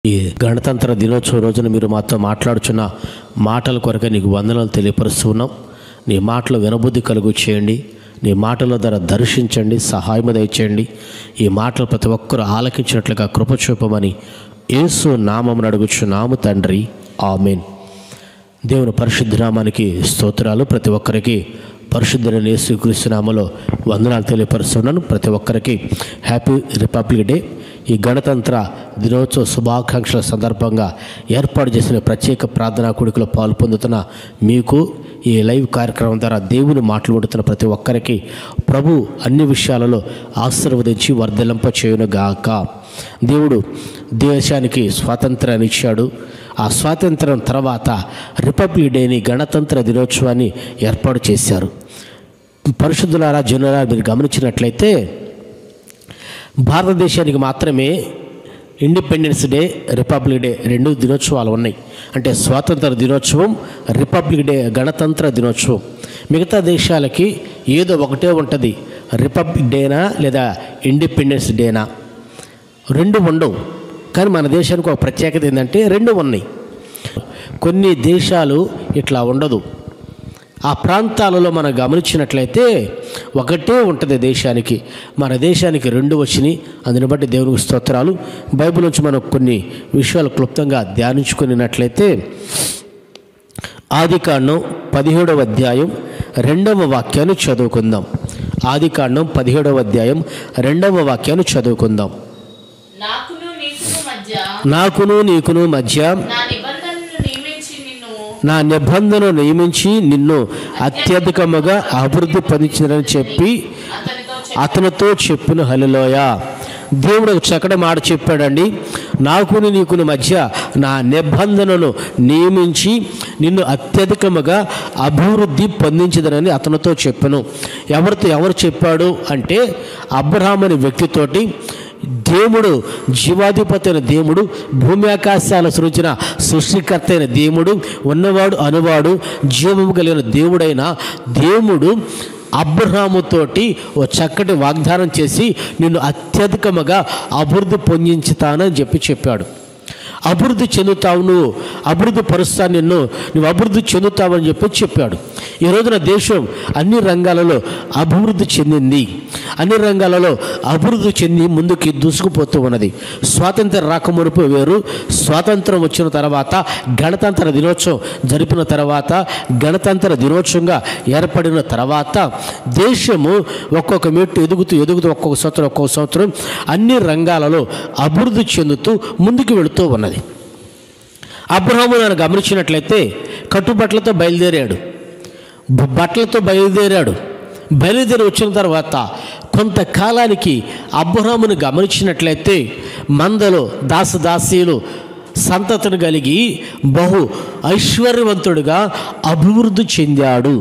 ఈ గణతంత్ర దినోత్సవం రోజున మీరు మాతో మాట్లాడుచున్న మాటల కొరకే నీకు వందనాలు తెలియపరుస్తున్నాం నీ మాటలు వినబుద్ధి కలుగు చేయండి నీ మాటల ద్వారా దర్శించండి సహాయం దయచేయండి ఈ మాటలు ప్రతి ఒక్కరూ ఆలకించినట్లుగా కృప చూపమని యేసు నామమును అడుగుచున్నాము తండ్రి ఆమెన్ దేవుని పరిశుద్ధ నామానికి స్తోత్రాలు ప్రతి ఒక్కరికి పరిశుద్ధులైన యేసుక్రీస్తు నామలో వందనాలు తెలియపరుస్తున్నాను ప్రతి ఒక్కరికి హ్యాపీ రిపబ్లిక్ డే ఈ గణతంత్ర దినోత్సవ శుభాకాంక్షల సందర్భంగా ఏర్పాటు చేసిన ప్రత్యేక ప్రార్థనా కూడికలో పాలు పొందుతున్న మీకు ఈ లైవ్ కార్యక్రమం ద్వారా దేవుని మాట్లాడుతున్న ప్రతి ఒక్కరికి ప్రభు అన్ని విషయాలలో ఆశీర్వదించి వర్ధలింప చేయునుగాక దేవుడు దేశానికి స్వాతంత్రాన్ని ఇచ్చాడు ఆ స్వాతంత్రం తర్వాత రిపబ్లిక్ డేని గణతంత్ర దినోత్సవాన్ని ఏర్పాటు చేశారు పరిశుద్ధులారా జనులారా మీరు గమనించినట్లయితే భారతదేశానికి మాత్రమే ఇండిపెండెన్స్ డే రిపబ్లిక్ డే రెండు దినోత్సవాలు ఉన్నాయి అంటే స్వాతంత్ర దినోత్సవం రిపబ్లిక్ డే గణతంత్ర దినోత్సవం మిగతా దేశాలకి ఏదో ఒకటే ఉంటుంది రిపబ్లిక్ డేనా లేదా ఇండిపెండెన్స్ డేనా రెండు ఉండవు కానీ మన దేశానికి ఒక ప్రత్యేకత ఏంటంటే రెండు ఉన్నాయి కొన్ని దేశాలు ఇట్లా ఉండదు ఆ ప్రాంతాలలో మనం గమనించినట్లయితే ఒకటే ఉంటుంది దేశానికి మన దేశానికి రెండు వచ్చినాయి అందుని బట్టి దేవునికి స్తోత్రాలు బైబిల్ నుంచి మనం కొన్ని విషయాలు క్లుప్తంగా ధ్యానించుకున్నట్లయితే ఆదికాండం పదిహేడవ అధ్యాయం రెండవ వాక్యాన్ని చదువుకుందాం ఆదికాండం పదిహేడవ అధ్యాయం రెండవ వాక్యాన్ని చదువుకుందాం నాకును నీకును మధ్య నాకును నీకును మధ్య నా నిబంధనను నియమించి నిన్ను నా నిబంధన నియమించి నిన్ను అత్యధికముగా అభివృద్ధి పొందించిందని చెప్పి అతనితో అతనితో చెప్పిన హలిలోయ దేవుడు ఒక చక్కటి మాట చెప్పాడండి నాకుని నీకుని మధ్య నా నిబంధనను నియమించి నిన్ను అత్యధికముగా అభివృద్ధి పొందించదనని అతనితో చెప్పాను ఎవరితో ఎవరు చెప్పాడు అంటే అబ్రహాం అనే వ్యక్తితోటి దేవుడు జీవాధిపతి అయిన దేవుడు భూమి ఆకాశాల సృష్టించిన సృష్టికర్త అయిన దేవుడు ఉన్నవాడు అనువాడు జీవము కలిగిన దేవుడైన దేవుడు అబ్రహాముతోటి ఓ చక్కటి వాగ్దానం చేసి నిన్ను అత్యధికముగా అభివృద్ధి పొందించుతానని చెప్పి చెప్పాడు అభివృద్ధి చెందుతావు నువ్వు అభివృద్ధి పరుస్తాను నిన్ను నువ్వు అభివృద్ధి చెందుతావని చెప్పి చెప్పాడు ఈ రోజున దేశం అన్ని రంగాలలో అభివృద్ధి చెందింది అన్ని రంగాలలో అభివృద్ధి చెంది ముందుకి దూసుకుపోతూ ఉన్నది స్వాతంత్ర రాకమునుపు వేరు స్వాతంత్రం వచ్చిన తర్వాత గణతంత్ర దినోత్సవం జరిపిన తర్వాత గణతంత్ర దినోత్సవంగా ఏర్పడిన తర్వాత దేశము ఒక్కొక్క మెట్టు ఎదుగుతూ ఎదుగుతూ ఒక్కొక్క సంవత్సరం ఒక్కొక్క సంవత్సరం అన్ని రంగాలలో అభివృద్ధి చెందుతూ ముందుకు వెళుతూ ఉన్నది అబ్రహాము నన్ను గమనించినట్లయితే కట్టుబట్టలతో బయలుదేరాడు బ- బట్టలతో బయలుదేరాడు బయలుదేరి వచ్చిన తర్వాత కొంతకాలానికి అబ్రహామును గమనించినట్లయితే మందలో దాసదాసీలు సంతతిని కలిగి బహు ఐశ్వర్యవంతుడిగా అభివృద్ధి చెందాడు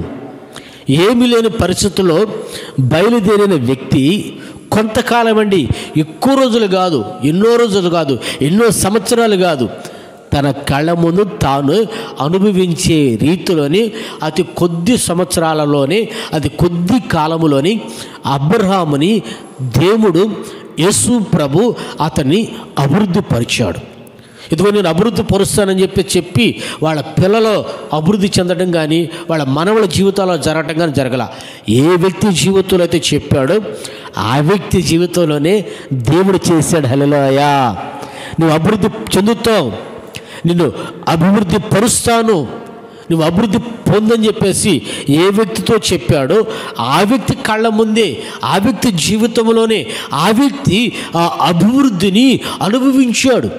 ఏమీ లేని పరిస్థితుల్లో బయలుదేరిన వ్యక్తి కొంతకాలం అండి ఎక్కువ రోజులు కాదు ఎన్నో రోజులు కాదు ఎన్నో సంవత్సరాలు కాదు తన కళ్ళ ముందు తాను అనుభవించే రీతిలోని అతి కొద్ది సంవత్సరాలలోనే అతి కొద్ది కాలములోని అబ్రహాముని దేవుడు యేసు ప్రభు అతన్ని అభివృద్ధి పరిచాడు ఇదిగో నేను అభివృద్ధి పరుస్తానని చెప్పి చెప్పి వాళ్ళ పిల్లలు అభివృద్ధి చెందడం కానీ వాళ్ళ మనవల జీవితాల్లో జరగటం కానీ జరగల ఏ వ్యక్తి జీవితంలో అయితే చెప్పాడో ఆ వ్యక్తి జీవితంలోనే దేవుడు చేశాడు హలలోయా నువ్వు అభివృద్ధి చెందుతావు నిన్ను అభివృద్ధి పరుస్తాను నువ్వు అభివృద్ధి పొందని చెప్పేసి ఏ వ్యక్తితో చెప్పాడో ఆ వ్యక్తి కళ్ళ ముందే ఆ వ్యక్తి జీవితంలోనే ఆ వ్యక్తి ఆ అభివృద్ధిని అనుభవించాడు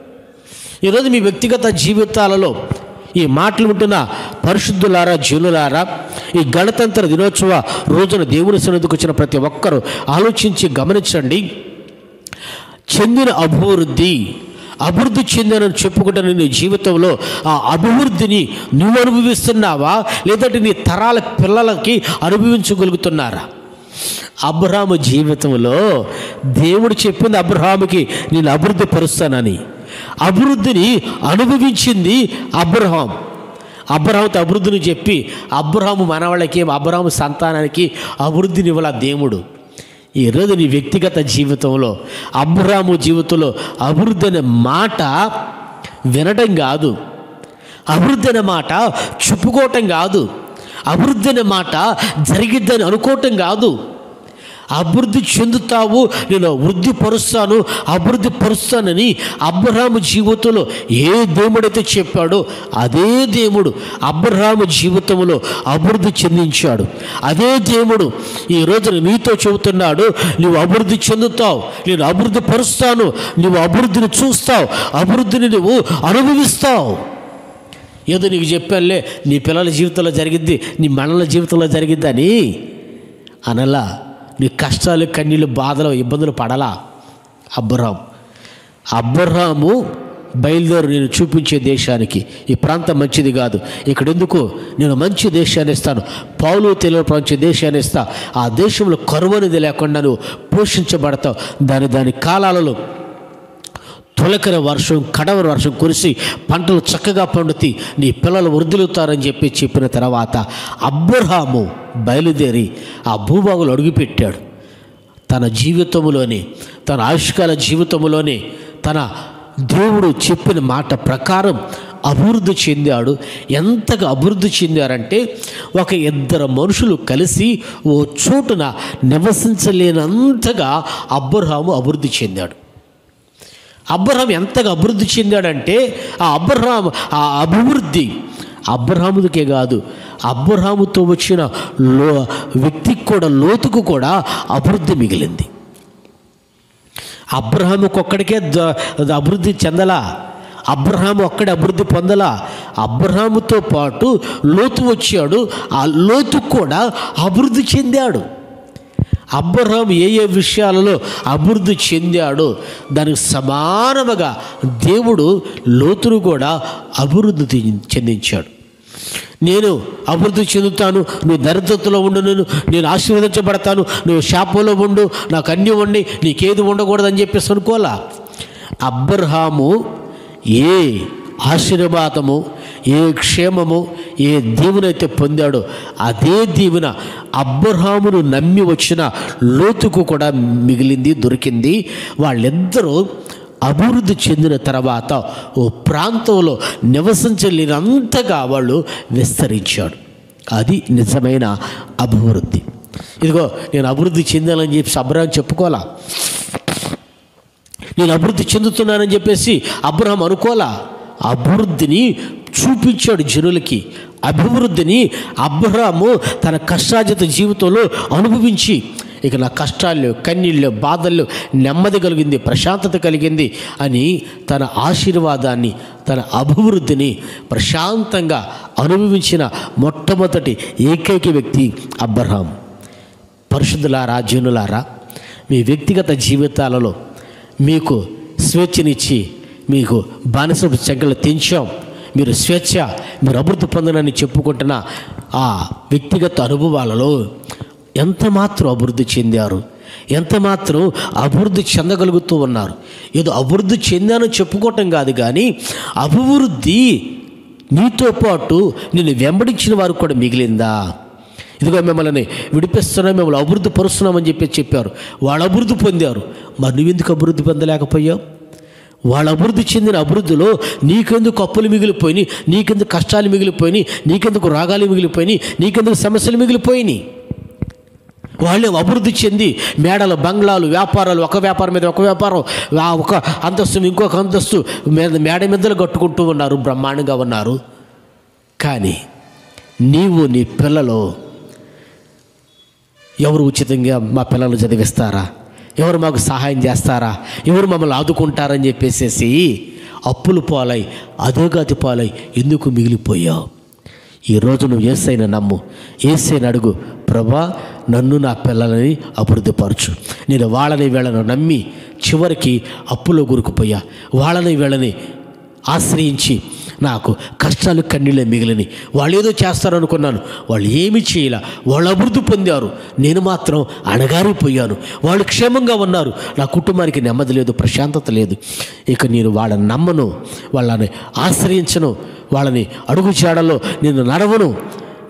ఈరోజు మీ వ్యక్తిగత జీవితాలలో ఈ మాటలు వింటున్న పరిశుద్ధులారా జనులారా ఈ గణతంత్ర దినోత్సవ రోజున దేవుని సన్నిధికి వచ్చిన ప్రతి ఒక్కరూ ఆలోచించి గమనించండి చెందిన అభివృద్ధి అభివృద్ధి చెందినని చెప్పుకుంటున్న నీ జీవితంలో ఆ అభివృద్ధిని నువ్వు అనుభవిస్తున్నావా లేదంటే నీ తరాల పిల్లలకి అనుభవించగలుగుతున్నారా అబ్రహాము జీవితంలో దేవుడు చెప్పింది అబ్రహాముకి నేను అభివృద్ధి పరుస్తానని అభివృద్ధిని అనుభవించింది అబ్రహాం అబ్రహాంతో అభివృద్ధిని చెప్పి అబ్రహాము మనవాళ్ళకి అబ్రహాము సంతానానికి అభివృద్ధిని ఇవ్వాల దేవుడు ఈరోజు నీ వ్యక్తిగత జీవితంలో అబ్రాము జీవితంలో అభివృద్ధి అనే మాట వినడం కాదు అభివృద్ధి అనే మాట చెప్పుకోవటం కాదు అభివృద్ధి అనే మాట జరిగిద్దని అనుకోవటం కాదు అభివృద్ధి చెందుతావు నేను వృద్ధి పరుస్తాను అభివృద్ధి పరుస్తానని అబ్రహాము జీవితంలో ఏ దేవుడైతే చెప్పాడో అదే దేవుడు అబ్రహాము జీవితంలో అభివృద్ధి చెందించాడు అదే దేవుడు ఈ రోజున నీతో చెబుతున్నాడు నువ్వు అభివృద్ధి చెందుతావు నేను అభివృద్ధి పరుస్తాను నువ్వు అభివృద్ధిని చూస్తావు అభివృద్ధిని నువ్వు అనుభవిస్తావు ఏదో నీకు చెప్పానులే నీ పిల్లల జీవితంలో జరిగిద్ది నీ మనల జీవితంలో జరిగిద్దని అనలా నీ కష్టాలు కన్నీళ్ళు బాధలు ఇబ్బందులు పడలా అబ్బరాం అబ్బరాము బయలుదేరు నేను చూపించే దేశానికి ఈ ప్రాంతం మంచిది కాదు ఇక్కడ ఎందుకు నేను మంచి దేశాన్ని ఇస్తాను పౌలు తెలుగు మంచి దేశాన్ని ఇస్తా ఆ దేశంలో కరువు అనేది లేకుండా నువ్వు పోషించబడతావు దాని దాని కాలాలలో తొలకరి వర్షం కడవరి వర్షం కురిసి పంటలు చక్కగా పండుతి నీ పిల్లలు వృద్ధులుతారని చెప్పి చెప్పిన తర్వాత అబ్రహాము బయలుదేరి ఆ భూభాగులు అడుగుపెట్టాడు తన జీవితంలోని తన ఆయుష్కాల జీవితంలోని తన దేవుడు చెప్పిన మాట ప్రకారం అభివృద్ధి చెందాడు ఎంతగా అభివృద్ధి చెందారంటే ఒక ఇద్దరు మనుషులు కలిసి ఓ చోటున నివసించలేనంతగా అబ్రహాము అభివృద్ధి చెందాడు అబ్రహాం ఎంతగా అభివృద్ధి చెందాడంటే ఆ అబ్రహాం ఆ అభివృద్ధి అబ్రహాముదికే కాదు అబ్రహాముతో వచ్చిన లో వ్యక్తికి కూడా లోతుకు కూడా అభివృద్ధి మిగిలింది అబ్రహాముకు ఒక్కడికే ద- అభివృద్ధి చెందలా అబ్రహాము ఒక్కడే అభివృద్ధి పొందలా అబ్రహాముతో పాటు లోతు వచ్చాడు ఆ లోతు కూడా అభివృద్ధి చెందాడు అబ్రహాం ఏ ఏ విషయాలలో అభివృద్ధి చెందాడో దానికి సమానముగా దేవుడు లోతును కూడా అభివృద్ధి చెంది- చెందించాడు నేను అభివృద్ధి చెందుతాను నువ్వు దరిద్రతలో ఉండు నేను నేను ఆశీర్వదించబడతాను నువ్వు శాపంలో ఉండు నాకు అన్నీ ఉండి నీకేది ఉండకూడదని చెప్పేసి అనుకోవాలా అబ్రహాము ఏ ఆశీర్వాదము ఏ క్షేమము ఏ దీవెనైతే పొందాడో అదే దీవెన అబ్రహామును నమ్మి వచ్చిన లోతుకు కూడా మిగిలింది దొరికింది వాళ్ళిద్దరూ అభివృద్ధి చెందిన తర్వాత ఓ ప్రాంతంలో నివసించలేనంతగా వాళ్ళు విస్తరించాడు అది నిజమైన అభివృద్ధి ఇదిగో నేను అభివృద్ధి చెందాలని చెప్పి అబ్రహాం చెప్పుకోవాలా నేను అభివృద్ధి చెందుతున్నానని చెప్పేసి అబ్రహం అనుకోలా అభివృద్ధిని చూపించాడు జనులకి అభివృద్ధిని అబ్రహాము తన కష్టాజిత జీవితంలో అనుభవించి ఇక నా కష్టాలు కన్నీళ్ళు బాధల్లో నెమ్మది కలిగింది ప్రశాంతత కలిగింది అని తన ఆశీర్వాదాన్ని తన అభివృద్ధిని ప్రశాంతంగా అనుభవించిన మొట్టమొదటి ఏకైక వ్యక్తి అబ్రహాం పరిశుద్ధులారా జనులారా మీ వ్యక్తిగత జీవితాలలో మీకు స్వేచ్ఛనిచ్చి మీకు బానిస చెంగలు తెంచాం మీరు స్వేచ్ఛ మీరు అభివృద్ధి పొందనని చెప్పుకుంటున్న ఆ వ్యక్తిగత అనుభవాలలో ఎంత మాత్రం అభివృద్ధి చెందారు ఎంత మాత్రం అభివృద్ధి చెందగలుగుతూ ఉన్నారు ఏదో అభివృద్ధి చెందానని చెప్పుకోవటం కాదు కానీ అభివృద్ధి నీతో పాటు నిన్ను వెంబడించిన వారు కూడా మిగిలిందా ఇదిగో మిమ్మల్ని విడిపిస్తున్నాం మిమ్మల్ని అభివృద్ధి పరుస్తున్నామని చెప్పి చెప్పారు వాళ్ళు అభివృద్ధి పొందారు మరి నువ్వెందుకు అభివృద్ధి పొందలేకపోయావు వాళ్ళ అభివృద్ధి చెందిన అభివృద్ధిలో నీకెందుకు అప్పులు మిగిలిపోయినాయి నీకెందుకు కష్టాలు మిగిలిపోయినాయి నీకెందుకు రాగాలు మిగిలిపోయినాయి నీకెందుకు సమస్యలు మిగిలిపోయినాయి వాళ్ళు అభివృద్ధి చెంది మేడలు బంగ్లాలు వ్యాపారాలు ఒక వ్యాపారం మీద ఒక వ్యాపారం ఆ ఒక అంతస్తు ఇంకొక అంతస్తు మీద మేడ మీదలు కట్టుకుంటూ ఉన్నారు బ్రహ్మాండంగా ఉన్నారు కానీ నీవు నీ పిల్లలు ఎవరు ఉచితంగా మా పిల్లలు చదివిస్తారా ఎవరు మాకు సహాయం చేస్తారా ఎవరు మమ్మల్ని ఆదుకుంటారని చెప్పేసేసి అప్పులు పాలై అధోగతి పాలై ఎందుకు మిగిలిపోయావు ఈరోజు నువ్వు ఏసైనా నమ్ము ఏసైనా అడుగు ప్రభా నన్ను నా పిల్లలని అభివృద్ధిపరచు నేను వాళ్ళని వీళ్ళని నమ్మి చివరికి అప్పులో గురుకుపోయా వాళ్ళని వీళ్ళని ఆశ్రయించి నాకు కష్టాలు కన్నీళ్ళే మిగిలిని వాళ్ళు ఏదో చేస్తారనుకున్నాను వాళ్ళు ఏమి చేయలే వాళ్ళు అభివృద్ధి పొందారు నేను మాత్రం అణగారిపోయాను వాళ్ళు క్షేమంగా ఉన్నారు నా కుటుంబానికి నెమ్మది లేదు ప్రశాంతత లేదు ఇక నేను వాళ్ళని నమ్మను వాళ్ళని ఆశ్రయించను వాళ్ళని అడుగు చేయడంలో నేను నడవను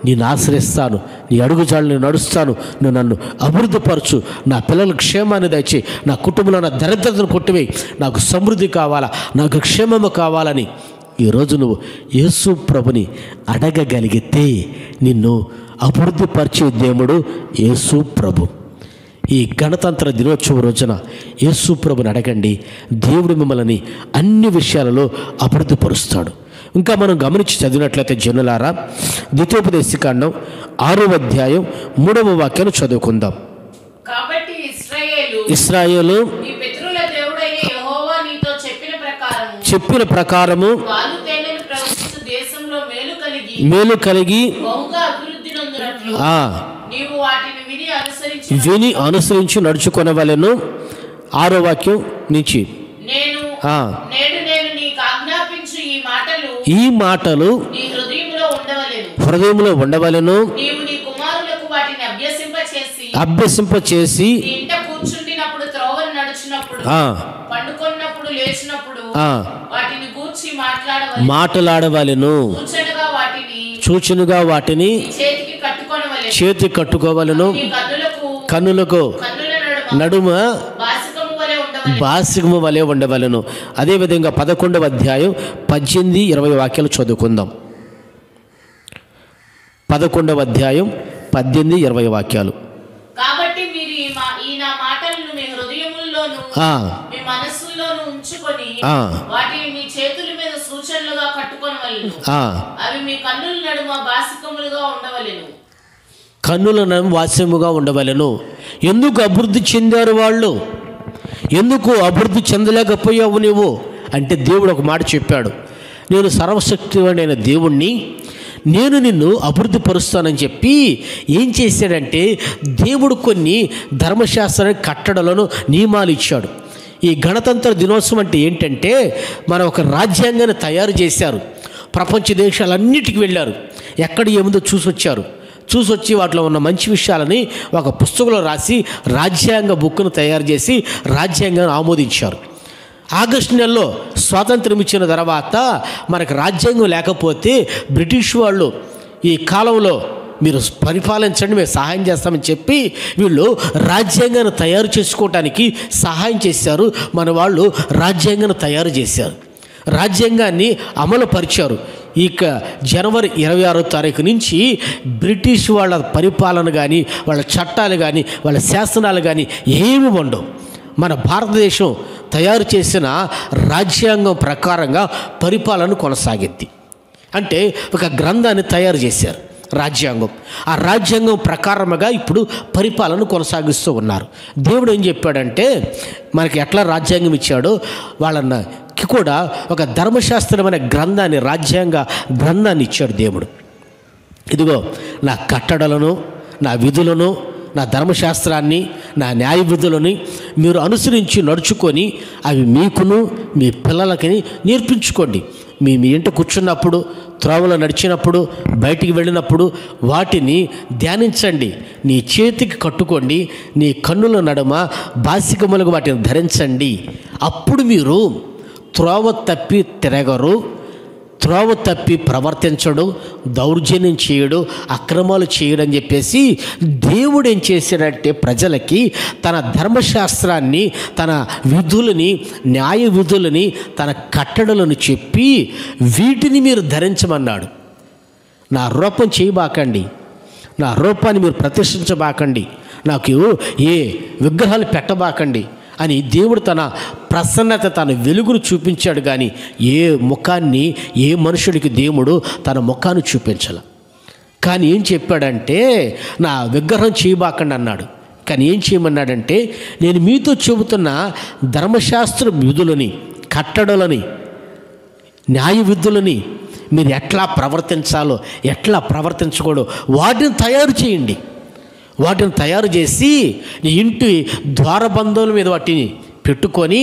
నేను ఆశ్రయిస్తాను నీ అడుగుజాడు నేను నడుస్తాను నువ్వు నన్ను అభివృద్ధిపరచు నా పిల్లల క్షేమాన్ని దయచి నా కుటుంబంలో నా దరిద్రతను కొట్టివేయి నాకు సమృద్ధి కావాలా నాకు క్షేమము కావాలని ఈరోజు నువ్వు యేసు ప్రభుని అడగగలిగితే నిన్ను అభివృద్ధిపరిచే దేవుడు యేసు ప్రభు ఈ గణతంత్ర దినోత్సవ రోజున యేసు ప్రభుని అడగండి దేవుడు మిమ్మల్ని అన్ని విషయాలలో అభివృద్ధిపరుస్తాడు ఇంకా మనం గమనించి చదివినట్లయితే జనులారా ద్వితీయోపదేశకాండం ఆరో అధ్యాయం మూడవ వాక్యాన్ని చదువుకుందాం కాబట్టి ఇస్రాయేలు ఇస్రాయేలు నీ పితరుల దేవుడైన యెహోవా నీతో చెప్పిన ప్రకారము చెప్పిన ప్రకారము పాలు తేనెలు ప్రవహించు దేశంలో మేలు కలిగి మేలు కలిగి బహుగా అభివృద్ధి నొందినట్లు ఆ నీవు వాటిని విని అనుసరించి విని అనుసరించి నడుచుకొనవలెను ఆరో వాక్యం నుంచి నేను ఆ. నేడు నేను నీకు ఆజ్ఞాపించు ఈ మాటలు ఈ మాటలు నీ హృదయంలో ఉండవలెను హృదయంలో ఉండవలెను నీవు నీ కుమారులకు వాటిని అభ్యసింపచేసి అభ్యసింప చేసి నీ ఇంట కూర్చుండినప్పుడు త్రోవను నడుచున్నప్పుడు ఆ, పండుకొన్నప్పుడు లేచినప్పుడు ఆ, వాటిని గూర్చి మాట్లాడవలెను మాటలాడవలెను సూచనగా వాటిని సూచనగా వాటిని నీ చేతికి కట్టుకొనవలెను చేతి కట్టుకోవలను నీ కన్నులకు కన్నులకు కన్నుల నడుమ నడుమ బాసికము వలె ఉండవలెను బాసికము వలె ఉండవలను అదేవిధంగా పదకొండవ అధ్యాయం పద్దెనిమిది ఇరవై వాక్యాలు చదువుకుందాం పదకొండవ అధ్యాయం పద్దెనిమిది ఇరవై వాక్యాలు కాబట్టి మీరు ఈ మా ఈ నా మాటలను మీ హృదయముల్లోను ఆ, మీ మనస్సుల్లోను ఉంచుకొని ఆ. వాటిని మీ చేతుల మీద సూచనలుగా కట్టుకొనవలెను ఆ, అవి మీ కన్నుల నడుమ బాసికములుగా ఉండవలెను కన్నులను వాస్యముగా ఉండవలెను ఎందుకు అభివృద్ధి చెందారు వాళ్ళు ఎందుకు అభివృద్ధి చెందలేకపోయావు నీవు అంటే దేవుడు ఒక మాట చెప్పాడు నేను సర్వశక్తివాడైన దేవుణ్ణి నేను నిన్ను అభివృద్ధి పరుస్తానని చెప్పి ఏం చేశాడంటే దేవుడు కొన్ని ధర్మశాస్త్ర కట్టడలను నియమాలు ఇచ్చాడు ఈ గణతంత్ర దినోత్సవం అంటే ఏంటంటే మన ఒక రాజ్యాంగాన్ని తయారు చేశారు ప్రపంచ దేశాలన్నిటికీ వెళ్ళారు ఎక్కడ ఏముందో చూసొచ్చారు చూసొచ్చి వాటిలో ఉన్న మంచి విషయాలని ఒక పుస్తకంలో రాసి రాజ్యాంగ బుక్ను తయారు చేసి రాజ్యాంగాన్ని ఆమోదించారు ఆగస్టు నెలలో స్వాతంత్రం ఇచ్చిన తర్వాత మనకు రాజ్యాంగం లేకపోతే బ్రిటిష్ వాళ్ళు ఈ కాలంలో మీరు పరిపాలించండి మేము సహాయం చేస్తామని చెప్పి వీళ్ళు రాజ్యాంగాన్ని తయారు చేసుకోవటానికి సహాయం చేశారు మన వాళ్ళు రాజ్యాంగాన్ని తయారు చేశారు రాజ్యాంగాన్ని అమలు పరిచారు ఇక జనవరి ఇరవై ఆరో తారీఖు నుంచి బ్రిటిష్ వాళ్ళ పరిపాలన కానీ వాళ్ళ చట్టాలు కానీ వాళ్ళ శాసనాలు కానీ ఏమి ఉండవు మన భారతదేశం తయారు చేసిన రాజ్యాంగం ప్రకారంగా పరిపాలన కొనసాగిద్ది అంటే ఒక గ్రంథాన్ని తయారు చేశారు రాజ్యాంగం ఆ రాజ్యాంగం ప్రకారముగా ఇప్పుడు పరిపాలన కొనసాగిస్తూ ఉన్నారు దేవుడు ఏం చెప్పాడంటే మనకి ఎట్లా రాజ్యాంగం ఇచ్చాడో వాళ్ళకి కూడా ఒక ధర్మశాస్త్రమైన గ్రంథాన్ని రాజ్యాంగ గ్రంథాన్ని ఇచ్చాడు దేవుడు ఇదిగో నా కట్టడలను నా విధులను నా ధర్మశాస్త్రాన్ని నా న్యాయ విధులని మీరు అనుసరించి నడుచుకొని అవి మీకును మీ పిల్లలకి నేర్పించుకోండి మీ మీ ఇంట కూర్చున్నప్పుడు త్రోవలో నడిచినప్పుడు బయటికి వెళ్ళినప్పుడు వాటిని ధ్యానించండి నీ చేతికి కట్టుకోండి నీ కన్నుల నడుమ బాసికములకు వాటిని ధరించండి అప్పుడు మీరు త్రోవ తప్పి తిరగరు త్రోవ తప్పి ప్రవర్తించడు దౌర్జన్యం చేయడు అక్రమాలు చేయడు అని చెప్పేసి దేవుడు ఏం చేశాడంటే ప్రజలకి తన ధర్మశాస్త్రాన్ని తన విధులని న్యాయ విధులని తన కట్టడలను చెప్పి వీటిని మీరు ధరించమన్నాడు నా రూపం చేయబాకండి నా రూపాన్ని మీరు ప్రతిష్ఠించబాకండి నాకు ఏ విగ్రహాలు పెట్టబాకండి అని దేవుడు తన ప్రసన్నత తన వెలుగును చూపించాడు కానీ ఏ ముఖాన్ని ఏ మనుషుడికి దేవుడు తన ముఖాన్ని చూపించాల కానీ ఏం చెప్పాడంటే నా విగ్రహం చేయబాకండి అన్నాడు కానీ ఏం చేయమన్నాడంటే నేను మీతో చెబుతున్న ధర్మశాస్త్ర విధులని కట్టడలని న్యాయ విధులని మీరు ఎట్లా ప్రవర్తించాలో ఎట్లా ప్రవర్తించకూడదో వాటిని తయారు చేయండి వాటిని తయారు చేసి నీ ఇంటి ద్వారబంధువుల మీద వాటిని పెట్టుకొని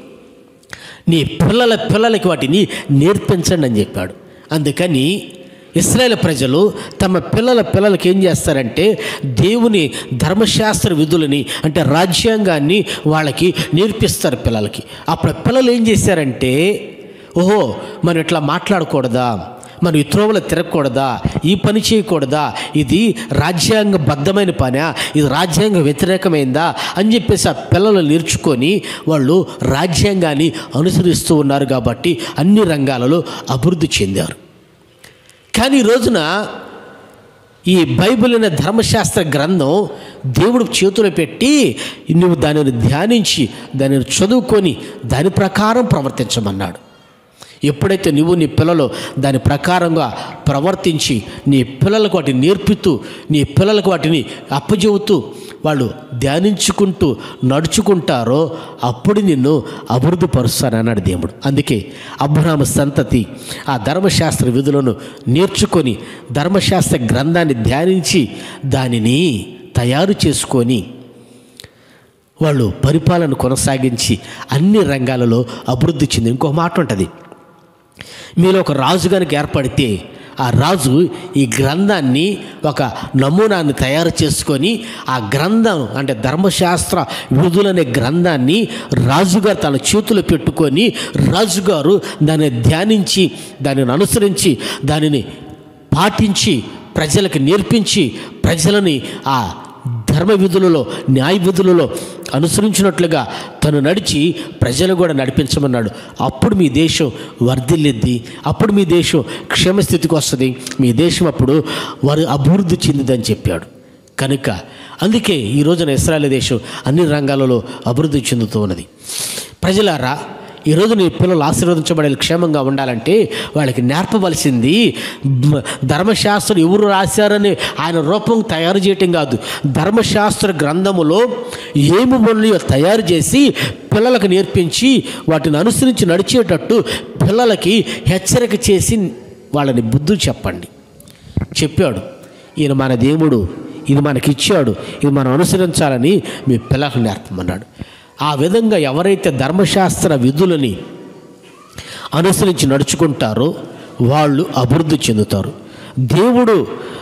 నీ పిల్లల పిల్లలకి వాటిని నేర్పించండి అని చెప్పాడు అందుకని ఇస్రాయేల్ ప్రజలు తమ పిల్లల పిల్లలకి ఏం చేస్తారంటే దేవుని ధర్మశాస్త్ర విధులని అంటే రాజ్యాంగాన్ని వాళ్ళకి నేర్పిస్తారు పిల్లలకి అప్పుడు పిల్లలు ఏం చేశారంటే ఓహో మనం ఇట్లా మాట్లాడకూడదా మనం ఈ త్రోవలో తిరగకూడదా ఈ పని చేయకూడదా ఇది రాజ్యాంగబద్ధమైన పనా ఇది రాజ్యాంగ వ్యతిరేకమైందా అని చెప్పేసి ఆ పిల్లలు నేర్చుకొని వాళ్ళు రాజ్యాంగాన్ని అనుసరిస్తూ ఉన్నారు కాబట్టి అన్ని రంగాలలో అభివృద్ధి చెందారు కానీ ఈ రోజున ఈ బైబిల్ అనే ధర్మశాస్త్ర గ్రంథం దేవుడు చేతిలో పెట్టి నువ్వు దానిని ధ్యానించి దానిని చదువుకొని దాని ప్రకారం ప్రవర్తించమన్నాడు ఎప్పుడైతే నువ్వు నీ పిల్లలు దాని ప్రకారంగా ప్రవర్తించి నీ పిల్లలకు వాటిని నేర్పుతూ నీ పిల్లలకు వాటిని అప్పచెబుతూ వాళ్ళు ధ్యానించుకుంటూ నడుచుకుంటారో అప్పుడు నిన్ను అభివృద్ధి పరుస్తానన్నాడు దేవుడు అందుకే అబ్రహాము సంతతి ఆ ధర్మశాస్త్ర విధులను నేర్చుకొని ధర్మశాస్త్ర గ్రంథాన్ని ధ్యానించి దానిని తయారు చేసుకొని వాళ్ళు పరిపాలన కొనసాగించి అన్ని రంగాలలో అభివృద్ధి చెంది ఇంకొక మాట ఉంటుంది మీలో ఒక రాజు కనుక ఏర్పడితే ఆ రాజు ఈ గ్రంథాన్ని ఒక నమూనాన్ని తయారు చేసుకొని ఆ గ్రంథం అంటే ధర్మశాస్త్ర విధులనే గ్రంథాన్ని రాజుగారు తన చేతిలో పెట్టుకొని రాజుగారు దాన్ని ధ్యానించి దానిని అనుసరించి దానిని పాటించి ప్రజలకు నేర్పించి ప్రజలని ఆ ధర్మ విధులలో న్యాయ విధులలో అనుసరించినట్లుగా తను నడిచి ప్రజలు కూడా నడిపించమన్నాడు అప్పుడు మీ దేశం వర్ధిల్లిద్ది అప్పుడు మీ దేశం క్షేమస్థితికి వస్తుంది మీ దేశం అప్పుడు వారు అభివృద్ధి చెందిందని చెప్పాడు కనుక అందుకే ఈ రోజున ఇస్రాయల్ దేశం అన్ని రంగాలలో అభివృద్ధి చెందుతూ ఉన్నది ప్రజలారా ఈరోజు నీ పిల్లలు ఆశీర్వదించబడే క్షేమంగా ఉండాలంటే వాళ్ళకి నేర్పవలసింది మ్, ధర్మశాస్త్రం ఎవరు రాశారని ఆయన రూపం తయారు చేయటం కాదు ధర్మశాస్త్ర గ్రంథములో ఏమి ఉన్నాయో తయారు చేసి పిల్లలకు నేర్పించి వాటిని అనుసరించి నడిచేటట్టు పిల్లలకి హెచ్చరిక చేసి వాళ్ళని బుద్ధులు చెప్పండి చెప్పాడు ఈయన మన దేవుడు ఇది మనకిచ్చాడు ఇది మనం అనుసరించాలని మీ పిల్లలకు నేర్పమన్నాడు ఆ విధంగా ఎవరైతే ధర్మశాస్త్ర విధులని అనుసరించి నడుచుకుంటారో వాళ్ళు అభివృద్ధి చెందుతారు దేవుడు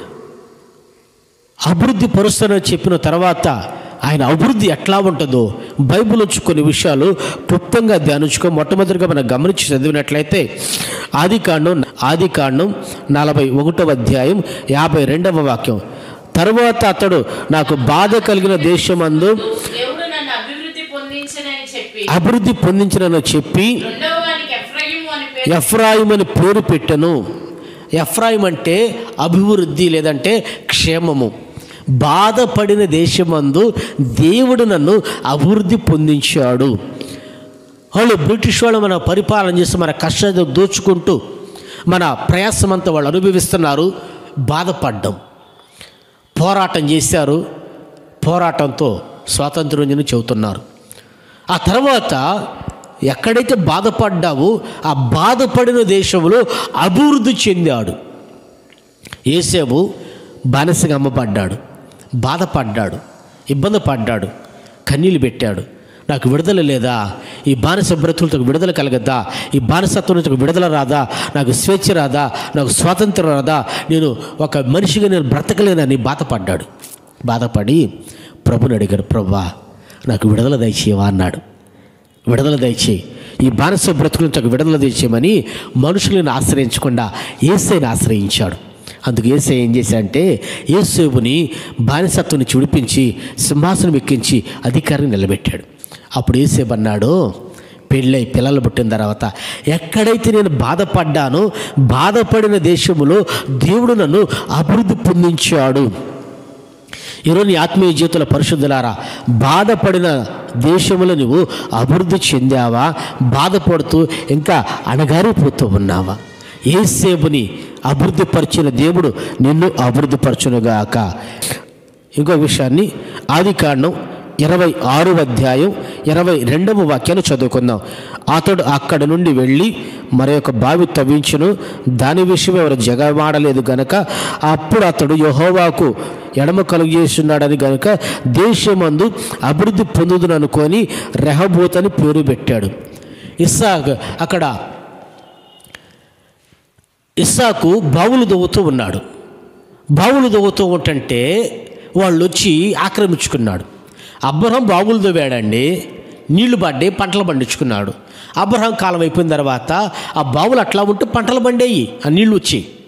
అభివృద్ధి పరుస్తానని చెప్పిన తర్వాత ఆయన అభివృద్ధి ఎట్లా ఉంటుందో బైబిల్ వచ్చి కొన్ని విషయాలు క్లుప్తంగా ధ్యానించుకో మొట్టమొదటిగా మనం గమనించి చదివినట్లయితే ఆది కాండం ఆది కాండం నలభై ఒకటవ అధ్యాయం యాభై రెండవ వాక్యం తరువాత అతడు నాకు బాధ కలిగిన దేశమందు దేవుడు నన్ను అభివృద్ధి పొందించనని చెప్పి అభివృద్ధి పొందించినని చెప్పి రెండవ వానికి ఎఫ్రయిము అని పేరు ఎఫ్రాయిం అని పేరు పెట్టను ఎఫ్రాయిం అంటే అభివృద్ధి లేదంటే క్షేమము బాధపడిన దేశమందు దేవుడు నన్ను అభివృద్ధి పొందించాడు వాళ్ళు బ్రిటిష్ వాళ్ళు మన పరిపాలన చేసి మన కష్టాలు దోచుకుంటూ మన ప్రయాసమంతా వాళ్ళు అనుభవిస్తున్నారు బాధపడ్డం పోరాటం చేశారు పోరాటంతో స్వాతంత్ర్యం చెబుతున్నారు ఆ తర్వాత ఎక్కడైతే బాధపడ్డావో ఆ బాధపడిన దేశంలో అభివృద్ధి చెందాడు ఏసేపు బానిసగా అమ్మబడ్డాడు బాధపడ్డాడు ఇబ్బంది పడ్డాడు కన్నీళ్ళు పెట్టాడు నాకు విడుదల లేదా ఈ బానిస బ్రతుకులతో విడుదల కలగద్దా ఈ బానిసత్వం నుంచి ఒక విడుదల రాదా నాకు స్వేచ్ఛ రాదా నాకు స్వాతంత్రం రాదా నేను ఒక మనిషిగా నేను బ్రతకలేనని బాధపడ్డాడు బాధపడి ప్రభుని అడిగాడు ప్రభా నాకు విడుదల దయచేయవా అన్నాడు విడుదల దయచేయి ఈ బానిస బ్రతుకు నుంచి ఒక విడుదల దయచేయమని మనుషులను ఆశ్రయించకుండా ఏసైని ఆశ్రయించాడు అందుకు ఏసై ఏం చేశాడంటే ఏసేపుని బానిసత్వం నుంచి విడిపించి సింహాసనం ఎక్కించి అధికారిని నిలబెట్టాడు అప్పుడు ఏసేపు అన్నాడు పెళ్ళై పిల్లలు పుట్టిన తర్వాత ఎక్కడైతే నేను బాధపడ్డానో బాధపడిన దేశములో దేవుడు నన్ను అభివృద్ధి పొందించాడు ఈరోజు నీ ఆత్మీయ జీవితంలో పరిశుద్ధులారా బాధపడిన దేశంలో నువ్వు అభివృద్ధి చెందావా బాధపడుతూ ఇంకా అణగారిపోతూ ఉన్నావా ఏసేపుని అభివృద్ధిపరిచిన దేవుడు నిన్ను అభివృద్ధిపరచునుగాక ఇంకో విషయాన్ని ఆది కాండం ఇరవై ఆరు అధ్యాయం ఇరవై రెండవ వాక్యాన్ని చదువుకుందాం అతడు అక్కడ నుండి వెళ్ళి మరొక బావి తవ్వించును దాని విషయం ఎవరు జగమాడలేదు గనక అప్పుడు అతడు యహోవాకు ఎడమ కలుగజేస్తున్నాడని గనుక దేశమందు అభివృద్ధి పొందుదును అనుకొని రెహబోత్ అని పేరు పెట్టాడు ఇస్సాక్ అక్కడ ఇస్సాకు బావులు దవ్వుతూ ఉన్నాడు బావులు దవ్వుతూ ఉంటుంటే వాళ్ళు వచ్చి ఆక్రమించుకున్నాడు అబ్రహం బావులు దవ్వాడండి నీళ్లు పడ్డాయి పంటలు పండించుకున్నాడు అబ్రహం కాలం అయిపోయిన తర్వాత ఆ బావులు అట్లా ఉంటే పంటలు పండేయి ఆ నీళ్లు వచ్చి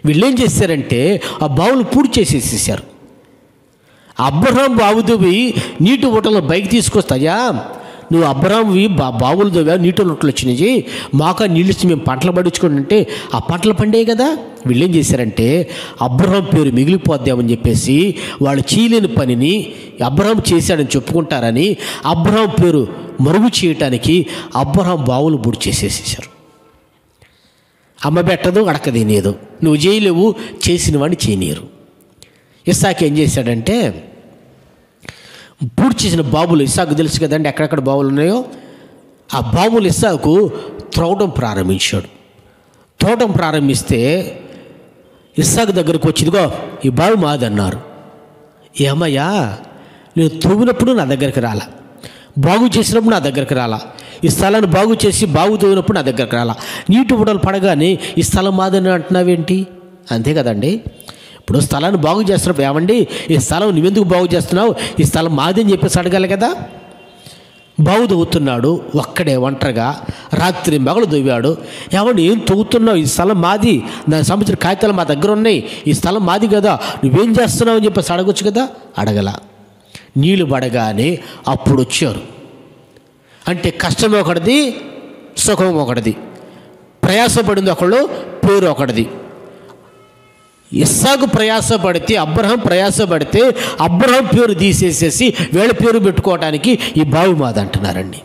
వీళ్ళు ఏం చేశారంటే ఆ బావులు పూడి చేసేసేసారు అబ్రహాం బావు దువ్వి నీటి ఊటలో బయట తీసుకొస్తాయా నువ్వు అబ్రహాంవి బా బావులు దువ్వా నీటి ఊటలు వచ్చినాయి మాకు నీళ్ళు ఇచ్చి మేము పంటలు పండించుకుంటుంటే ఆ పంటలు పండే కదా వీళ్ళు ఏం చేశారంటే అబ్రహాం పేరు మిగిలిపోద్దామని చెప్పేసి వాళ్ళు చేయలేని పనిని అబ్రహాం చేశాడని చెప్పుకుంటారని అబ్రహాం పేరు మరుగు చేయటానికి అబ్రహాం బావులు బుడి చేసేసేసారు అమ్మ పెట్టదు అడక తినేదు నువ్వు చేయలేవు చేసిన వాడిని చేయనీయరు ఇస్సాక్ ఏం చేశాడంటే పూర్తి చేసిన బాబులు ఇస్సాకు తెలుసు కదండి ఎక్కడెక్కడ బావులు ఉన్నాయో ఆ బాబులు ఇస్సాకు త్రవ్వడం ప్రారంభించాడు త్రవ్వడం ప్రారంభిస్తే ఇస్సాకు దగ్గరకు వచ్చి ఇదిగో ఈ బావి మాదన్నారు ఏమయ్యా నేను తవ్వినప్పుడు నా దగ్గరికి రాలా బాగు చేసినప్పుడు నా దగ్గరికి రాలా ఈ స్థలాన్ని బాగు చేసి బాగు తవ్వినప్పుడు నా దగ్గరికి రాలా నీటి ఉడలు పడగానే ఈ స్థలం మాదని అంటున్నావేంటి అంతే కదండి ఇప్పుడు స్థలాన్ని బాగు చేస్తున్నప్పుడు ఏమండి ఈ స్థలం నువ్వెందుకు బాగు చేస్తున్నావు ఈ స్థలం మాది అని చెప్పేసి అడగాలి కదా బావు తవ్వుతున్నాడు ఒక్కడే ఒంటరిగా రాత్రి మగలు దువ్వాడు ఏమండి ఏం తవ్వుతున్నావు ఈ స్థలం మాది దాని సంబంధించిన కాగితాలు మా దగ్గర ఉన్నాయి ఈ స్థలం మాది కదా నువ్వేం చేస్తున్నావు అని చెప్పేసి అడగొచ్చు కదా అడగల నీళ్ళు పడగానే అప్పుడు వచ్చారు అంటే కష్టం ఒకటిది సుఖం ఒకటిది ప్రయాసపడింది ఒకళ్ళు పేరు ఒకటిది ఇస్సాకు ప్రయాసపడితే అబ్రహం ప్రయాసపడితే అబ్రహం పేరు తీసేసేసి వీళ్ళ పేరు పెట్టుకోవడానికి ఈ బావి మాది అంటున్నారండి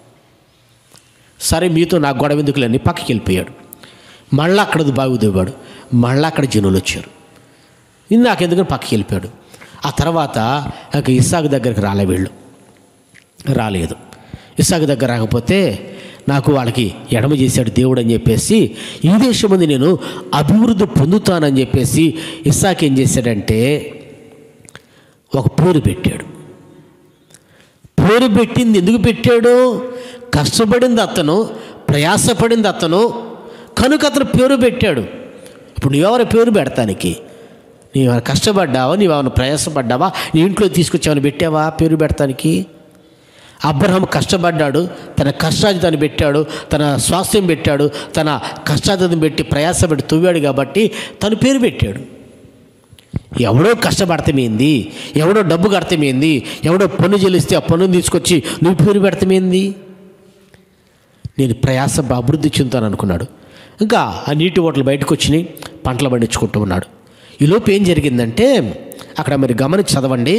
సరే మీతో నాకు గొడవ ఎందుకులేని పక్కకి వెళ్ళిపోయాడు మళ్ళీ అక్కడ బావి దివ్వాడు మళ్ళీ అక్కడ జనులు వచ్చారు ఇందాక ఎందుకని పక్కకి వెళ్ళిపోయాడు ఆ తర్వాత ఇక ఇస్సాకు దగ్గరికి రాలే వీళ్ళు రాలేదు ఇస్సాకు దగ్గర రాకపోతే నాకు వాళ్ళకి ఎడమ చేశాడు దేవుడు అని చెప్పేసి ఈ దేశం మంది నేను అభివృద్ధి పొందుతానని చెప్పేసి ఇస్సాక్ ఏం చేశాడంటే ఒక పేరు పెట్టాడు పేరు పెట్టింది ఎందుకు పెట్టాడు కష్టపడింది అతను ప్రయాసపడింది అతను కనుక అతను పేరు పెట్టాడు ఇప్పుడు నువ్వెవరి పేరు పెడతానికి నీవేమైనా కష్టపడ్డావా నీవేమైనా ప్రయాసపడ్డావా నీ ఇంట్లో తీసుకొచ్చావని పెట్టావా పేరు పెడతానికి అబ్రహం కష్టపడ్డాడు తన కష్టాజితాన్ని పెట్టాడు తన స్వాస్థ్యం పెట్టాడు తన కష్టాజితం పెట్టి ప్రయాసపెట్టి తవ్వాడు కాబట్టి తను పేరు పెట్టాడు ఎవడో కష్టపడతమేంది ఎవడో డబ్బు కడతమేంది ఎవడో పన్ను చెల్లిస్తే ఆ పన్నుని తీసుకొచ్చి నువ్వు పేరు పెడతమేంది నేను ప్రయాస అభివృద్ధి చెందుతాను అనుకున్నాడు ఇంకా ఆ నీటి ఓటలు బయటకు వచ్చినాయి పంటలు పండించుకుంటూ ఉన్నాడు ఈలోపు ఏం జరిగిందంటే అక్కడ మరి గమనించి చదవండి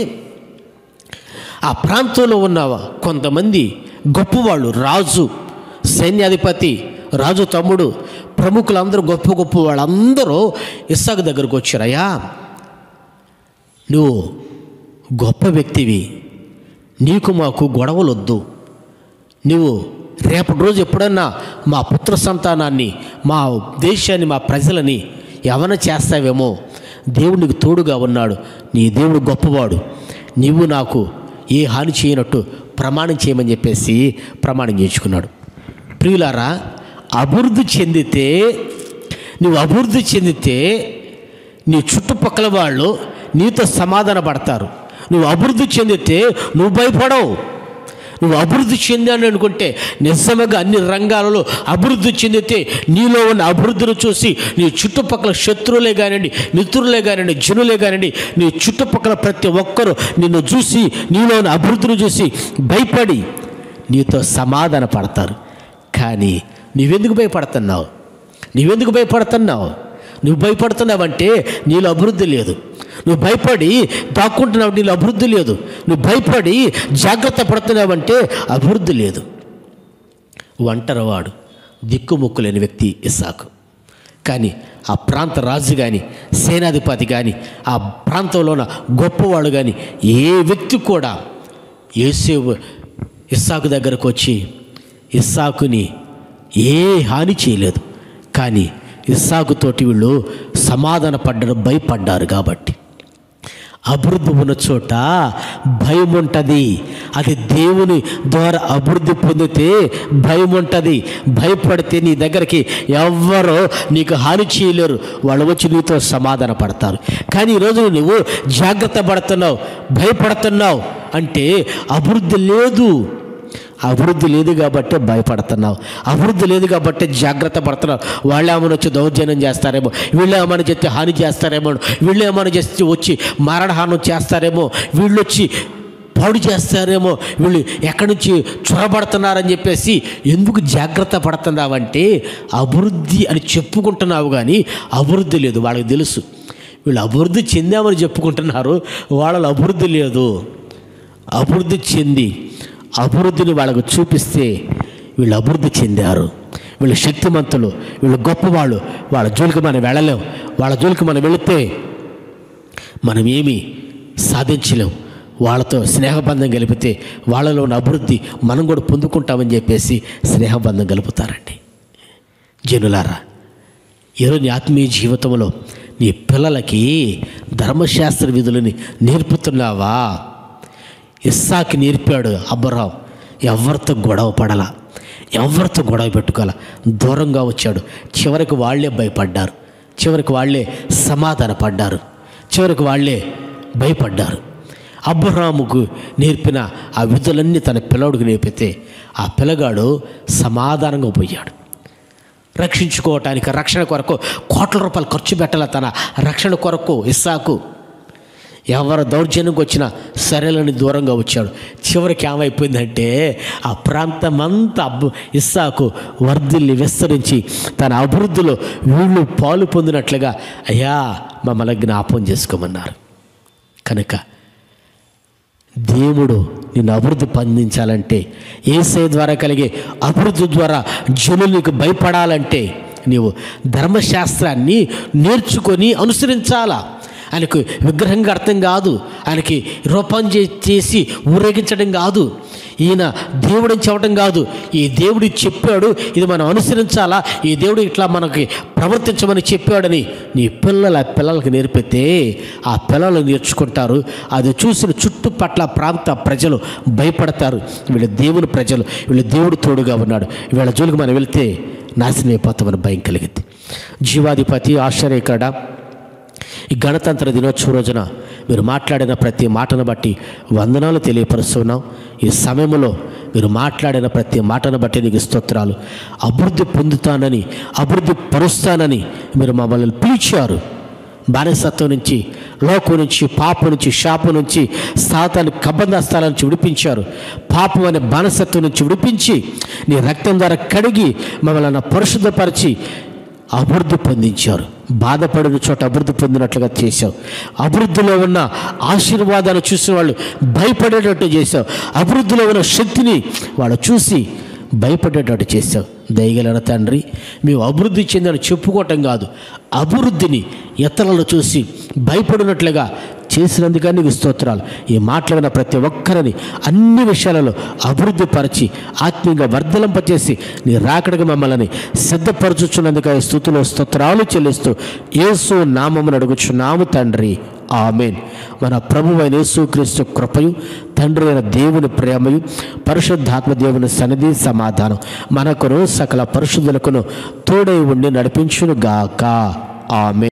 ఆ ప్రాంతంలో ఉన్న కొంతమంది గొప్పవాళ్ళు రాజు సైన్యాధిపతి రాజు తమ్ముడు ప్రముఖులందరూ గొప్ప గొప్ప వాళ్ళందరూ ఇస్సాకు దగ్గరకు వచ్చారయ్యా నువ్వు గొప్ప వ్యక్తివి నీకు మాకు గొడవలొద్దు నువ్వు రేపటి రోజు ఎప్పుడన్నా మా పుత్ర సంతానాన్ని మా దేశాన్ని మా ప్రజలని ఏమైనా చేస్తావేమో దేవుడు నీకు తోడుగా ఉన్నాడు నీ దేవుడు గొప్పవాడు నీవు నాకు ఏ హాని చేయనట్టు ప్రమాణం చేయమని చెప్పేసి ప్రమాణం చేయించుకున్నాడు ప్రియులారా అభివృద్ధి చెందితే నువ్వు అభివృద్ధి చెందితే నీ చుట్టుపక్కల వాళ్ళు నీతో సమాధాన పడతారు నువ్వు అభివృద్ధి చెందితే నువ్వు భయపడవు నువ్వు అభివృద్ధి చెందాను అనుకుంటే నిజంగా అన్ని రంగాలలో అభివృద్ధి చెందితే నీలో ఉన్న అభివృద్ధిని చూసి నీ చుట్టుపక్కల శత్రువులే కానివ్వండి మిత్రులే కానివ్వండి జనులే కానివ్వండి నీ చుట్టుపక్కల ప్రతి ఒక్కరూ నిన్ను చూసి నీలో ఉన్న అభివృద్ధిని చూసి భయపడి నీతో సమాధాన పడతారు కానీ నువ్వెందుకు భయపడుతున్నావు నువ్వెందుకు భయపడుతున్నావు నువ్వు భయపడుతున్నావంటే నీలో అభివృద్ధి లేదు నువ్వు భయపడి దాక్కుంటున్నావు నీలో అభివృద్ధి లేదు నువ్వు భయపడి జాగ్రత్త పడుతున్నావంటే అభివృద్ధి లేదు ఒంటరివాడు దిక్కుముక్కు లేని వ్యక్తి ఇస్సాకు కానీ ఆ ప్రాంత రాజు కానీ సేనాధిపతి కానీ ఆ ప్రాంతంలో ఉన్న గొప్పవాడు కానీ ఏ వ్యక్తి కూడా ఏసేవు ఇస్సాకు దగ్గరకు వచ్చి ఇస్సాకుని ఏ హాని చేయలేదు కానీ ఇస్సాకుతోటి వీళ్ళు సమాధాన పడ్డారు భయపడ్డారు కాబట్టి అభివృద్ధి ఉన్న చోట భయం ఉంటుంది అది దేవుని ద్వారా అభివృద్ధి పొందితే భయం ఉంటుంది భయపడితే నీ దగ్గరికి ఎవ్వరో నీకు హాని చేయలేరు వాళ్ళు వచ్చి నీతో సమాధాన పడతారు కానీ ఈరోజు నువ్వు జాగ్రత్త పడుతున్నావు భయపడుతున్నావు అంటే అభివృద్ధి లేదు అభివృద్ధి లేదు కాబట్టి భయపడుతున్నావు అభివృద్ధి లేదు కాబట్టి జాగ్రత్త పడుతున్నావు వాళ్ళు ఏమైనా వచ్చి దౌర్జన్యం చేస్తారేమో వీళ్ళు ఏమైనా చెప్తే హాని చేస్తారేమో వీళ్ళు ఏమైనా చేస్తే వచ్చి మరణహానం చేస్తారేమో వీళ్ళు వచ్చి పాడు చేస్తారేమో వీళ్ళు ఎక్కడి నుంచి చొరబడుతున్నారని చెప్పేసి ఎందుకు జాగ్రత్త పడుతున్నావంటే అభివృద్ధి అని చెప్పుకుంటున్నావు కానీ అభివృద్ధి లేదు వాళ్ళకి తెలుసు వీళ్ళు అభివృద్ధి చెందామని చెప్పుకుంటున్నారు వాళ్ళలో అభివృద్ధి లేదు అభివృద్ధి చెంది అభివృద్ధిని వాళ్ళకు చూపిస్తే వీళ్ళు అభివృద్ధి చెందారు వీళ్ళు శక్తిమంతులు వీళ్ళు గొప్పవాళ్ళు వాళ్ళ జోలికి మనం వెళ్ళలేం వాళ్ళ జోలికి మనం వెళితే మనం ఏమీ సాధించలేం వాళ్ళతో స్నేహబంధం గలిపితే వాళ్ళలో ఉన్న అభివృద్ధి మనం కూడా పొందుకుంటామని చెప్పేసి స్నేహబంధం గలుపుతారండి జనులారా ఈరోజు నీ ఆత్మీయ జీవితంలో నీ పిల్లలకి ధర్మశాస్త్ర విధులని నేర్పుతున్నావా ఇస్సాకి నేర్పాడు అబ్రహాం ఎవరితో గొడవ పడాల ఎవరితో గొడవ పెట్టుకోవాలా దూరంగా వచ్చాడు చివరికి వాళ్ళే భయపడ్డారు చివరికి వాళ్ళే సమాధాన పడ్డారు చివరికి వాళ్ళే భయపడ్డారు అబ్రహాముకు నేర్పిన ఆ విధులన్నీ తన పిల్లవాడికి నేర్పితే ఆ పిల్లగాడు సమాధానంగా పోయాడు రక్షించుకోవటానికి రక్షణ కొరకు కోట్ల రూపాయలు ఖర్చు పెట్టాల తన రక్షణ కొరకు ఇస్సాకు ఎవరు దౌర్జన్యంకి వచ్చినా సరేలని దూరంగా వచ్చాడు చివరికి ఏమైపోయిందంటే ఆ ప్రాంతమంతా అబ్బు ఇస్సాకు వర్ధిల్లి విస్తరించి తన అభివృద్ధిలో వీళ్ళు పాలు పొందినట్లుగా అయ్యా మమ్మల్ని జ్ఞాపం చేసుకోమన్నారు కనుక దేవుడు నిన్ను అభివృద్ధి పొందించాలంటే ఏసై ద్వారా కలిగే అభివృద్ధి ద్వారా జనులు నీకు భయపడాలంటే నీవు ధర్మశాస్త్రాన్ని నేర్చుకొని అనుసరించాలా ఆయనకు విగ్రహంగా అర్థం కాదు ఆయనకి రూపం చే- చేసి ఊరేగించడం కాదు ఈయన దేవుడు అని చెప్పడం కాదు ఈ దేవుడు చెప్పాడు ఇది మనం అనుసరించాలా ఈ దేవుడు ఇట్లా మనకి ప్రవర్తించమని చెప్పాడని నీ పిల్లల పిల్లలకు నేర్పితే ఆ పిల్లలు నేర్చుకుంటారు అది చూసిన చుట్టుపట్ల ప్రాంత ప్రజలు భయపడతారు వీళ్ళ దేవుని ప్రజలు వీళ్ళ దేవుడు తోడుగా ఉన్నాడు వీళ్ళ జోలికి మనం వెళ్తే నాశనం అయిపోతామని భయం కలిగింది జీవాధిపతి ఆశ్చర్యకడ ఈ గణతంత్ర దినోత్సవం రోజున మీరు మాట్లాడిన ప్రతి మాటను బట్టి వందనాలు తెలియపరుస్తున్నాం ఈ సమయంలో మీరు మాట్లాడిన ప్రతి మాటను బట్టి నీకు స్తోత్రాలు అభివృద్ధి పొందుతానని అభివృద్ధి పరుస్తానని మీరు మమ్మల్ని పిలిచారు బానిసత్వం నుంచి లోకం నుంచి పాపం నుంచి శాపం నుంచి సాతాన్ని కబంధస్థాల నుంచి విడిపించారు పాపం అనే బానిసత్వం నుంచి విడిపించి నీ రక్తం ద్వారా కడిగి మమ్మల్ని పరిశుద్ధపరిచి అభివృద్ధి పొందించారు బాధపడిన చోట అభివృద్ధి పొందినట్లుగా చేశావు అభివృద్ధిలో ఉన్న ఆశీర్వాదాలు చూసిన వాళ్ళు భయపడేటట్టు చేశావు అభివృద్ధిలో ఉన్న శక్తిని వాళ్ళు చూసి భయపడేటట్టు చేశావు దయగలన తండ్రి మేము అభివృద్ధి చెందని చెప్పుకోవటం కాదు అభివృద్ధిని ఇతరులను చూసి భయపడినట్లుగా చేసినందుకే నీకు స్తోత్రాలు ఈ మాట్లాడిన ప్రతి ఒక్కరిని అన్ని విషయాలలో అభివృద్ధి పరిచి ఆత్మీయంగా వర్ధలింపచేసి నీ రాకడగా మమ్మల్ని సిద్ధపరచుచున్నందుకు ఈ స్థుతులు స్తోత్రాలు చెల్లిస్తూ యేసు నామమును అడుగుచున్నాము తండ్రి ఆమెన్ మన ప్రభు అయిన యేసుక్రీస్తు కృపయు తండ్రి అయిన దేవుని ప్రేమయు పరిశుద్ధాత్మ దేవుని సన్నిధి సమాధానం మనకును సకల పరిశుద్ధులకును తోడై ఉండి నడిపించును గాక ఆమె